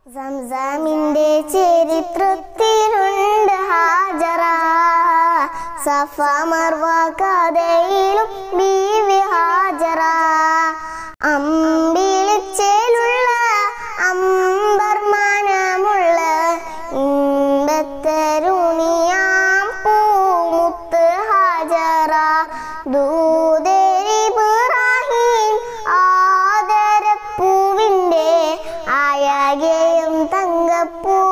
സംസാമിന്റെ ചരിത്രത്തിലുണ്ട് Hajara സഫ Marwa കഥയിലും ബീവി Hajara അമ്പിളിച്ചേലുള്ള അമ്പർമാനമുള്ള ഇമ്പത്തരുണിയാം പൂമുത്ത് Hajara ദൂതരിബ്രാഹിം ആദരപ്പൂവിൻ്റെ ആയകയും തങ്കപ്പൂ